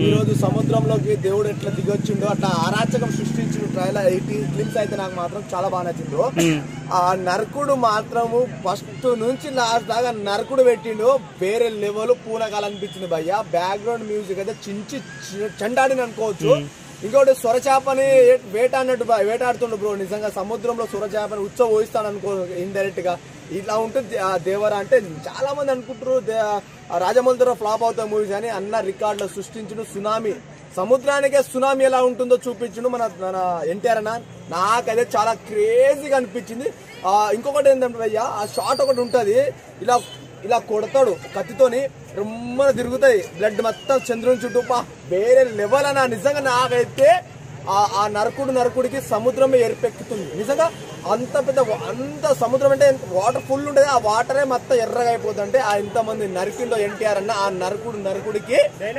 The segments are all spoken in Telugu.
ఈ రోజు సముద్రంలోకి దేవుడు ఎట్లా దిగొచ్చిండో అట్లా అరాచకం సృష్టించిన ట్రైలర్ ఎయిటీ క్లిప్స్ అయితే నాకు మాత్రం చాలా బాగా నచ్చింది bro. ఆ నరకుడు మాత్రము ఫస్ట్ నుంచి లాస్ట్ దాకా నరకుడు పెట్టిండు వేరే లెవెల్ పూనకాలు అనిపించింది భయ్య బ్యాక్గ్రౌండ్ మ్యూజిక్ అయితే చించి చి- చెండాడిని అనుకోవచ్చు ఇంకోటి సొరచేపని వేటాడినట్టు బా- వేటాడుతుండు బ్రో నిజంగా సముద్రంలో సొరచేపని ఉచ్చ పోయిస్తాను అనుకో ఇండైరెక్ట్ గా ఇట్లా ఉంటుంది ఆ దేవర అంటే చాలా మంది అనుకుంటారు దే- ఆ రాజమౌళితో ఫ్లాప్ అవుతాయి మూవీస్ అని అన్న రికార్డులు సృష్టించిన సునామీ సముద్రానికే సునామీ ఎలా ఉంటుందో చూపించును మన మన ఎన్టీఆర్ అన్న నాకైతే చాలా క్రేజీగా అనిపించింది ఆ, ఇంకొకటి ఏంటంటే భయ్య ఆ షాట్ ఒకటి ఉంటది ఇలా ఇలా కొడతాడు కత్తితోని రమ్మన తిరుగుతాయి బ్లడ్ మొత్తం చంద్రుని చుట్టూ పా వేరే లెవెల్ అన్న నిజంగా నాకైతే ఆ ఆ నరకుడు నరకుడికి సముద్రమే ఎరిపెక్కుతుంది నిజంగా అంత పెద్ద వా- అంత సముద్రం అంటే వాటర్ ఫుల్ ఉంటుంది ఆ వాటరే మొత్తం ఎర్రగా అయిపోతుంది అంటే ఆ ఇంతమంది నరికిందో ఎన్టీఆర్ అన్న ఆ నరకుడు నరకుడికి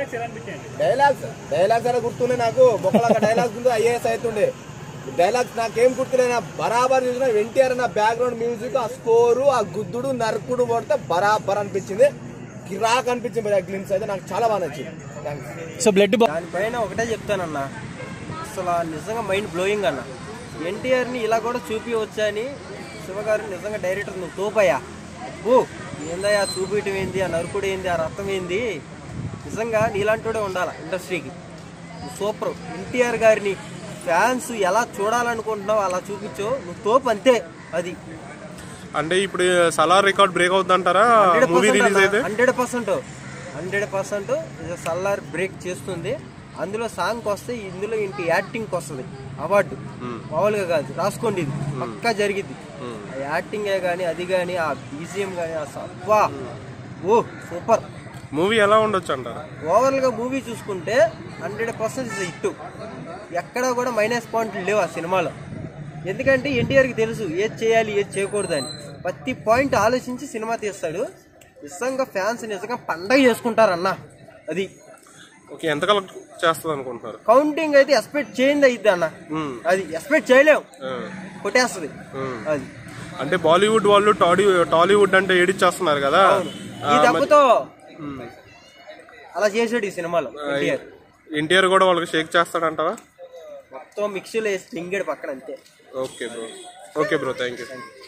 డైలాగ్స్ డైలాగ్స్ అలా గుర్తుండే నాకు బొక్కలాగా డైలాగ్స్ ఉంది ఐఏఎస్ అవుతుండే డైలాగ్స్ నాకేం గుర్తులేనా బరాబర్ చూసిన ఎన్టీఆర్ అన్న బ్యాక్గ్రౌండ్ మ్యూజిక్ ఆ స్కోరు ఆ గుద్దుడు నరకుడు కొడితే బరాబర్ అనిపించింది కిరాక్ అనిపించింది గ్లిమ్స్ అయితే నాకు చాలా బాగా నచ్చింది థ్యాంక్స్ సో బ్లడ్ దానిపైన ఒకటే చెప్తానన్న అసలు ఆ నిజంగా మైండ్ బ్లోయింగ్ అన్న ఎన్టీఆర్ని ఇలా కూడా చూపించవచ్చా అని శివగారు నిజంగా డైరెక్టర్ నువ్వు తోపయ్యా ఓ ఏందయ్యా చూపించడం ఏంది ఆ నరుకుడు ఏంది ఆ రక్తం ఏంది నిజంగా నీలాంటివాడే ఉండాలి ఇండస్ట్రీకి నువ్వు సూపర్ ఎన్టీఆర్ గారిని ఫ్యాన్స్ ఎలా చూడాలనుకుంటున్నావు అలా చూపించు నువ్వు తోపు అంతే అది అంటే ఇప్పుడు సలార్ రికార్డ్ బ్రేక్ అవుతుందంటారా మూవీ రిలీజ్ అయితే hundred percent hundred percent Salaar break చేస్తుంది అందులో సాంగ్ వస్తే ఇందులో ఇంటి యాక్టింగ్ వస్తుంది అవార్డు మామూలుగా కాదు రాసుకోండి ఇది పక్కా జరిగింది ఆ యాక్టింగే కానీ అది కానీ ఆ బీజిఎం కానీ ఆ సబ్బా ఓ సూపర్ మూవీ ఎలా ఉండొచ్చు అంటారా ఓవరాల్ గా మూవీ చూసుకుంటే హండ్రెడ్ పర్సెంట్ హిట్ ఎక్కడా కూడా మైనస్ పాయింట్లు లేవు ఆ సినిమాలో ఎందుకంటే ఎన్టీఆర్కి తెలుసు ఏది చేయాలి ఏది చేయకూడదు అని ప్రతి పాయింట్ ఆలోచించి సినిమా తీస్తాడు నిజంగా ఫ్యాన్స్ నిజంగా పండగ చేసుకుంటారన్న అది ఓకే ఎంత కలెక్ట్ చేస్తుంది అనుకుంటున్నారు కౌంటింగ్ అయితే ఎక్స్పెక్ట్ చేయండి అయిద్ది అన్న అది ఎక్స్పెక్ట్ చేయలేం కొట్టేస్తుంది అది అంటే బాలీవుడ్ వాళ్ళు టాలీ టాలీవుడ్ అంటే ఏడిచ్చేస్తున్నారు కదా ఈ దెబ్బతో అలా చేసాడు ఈ సినిమాలో ఎన్టీఆర్ ఎన్టీఆర్ కూడా వాళ్ళకి షేక్ చేస్తాడంటావా మొత్తం మిక్సీలో వేసి లింగేడు పక్కన అంతే okay bro okay bro thank you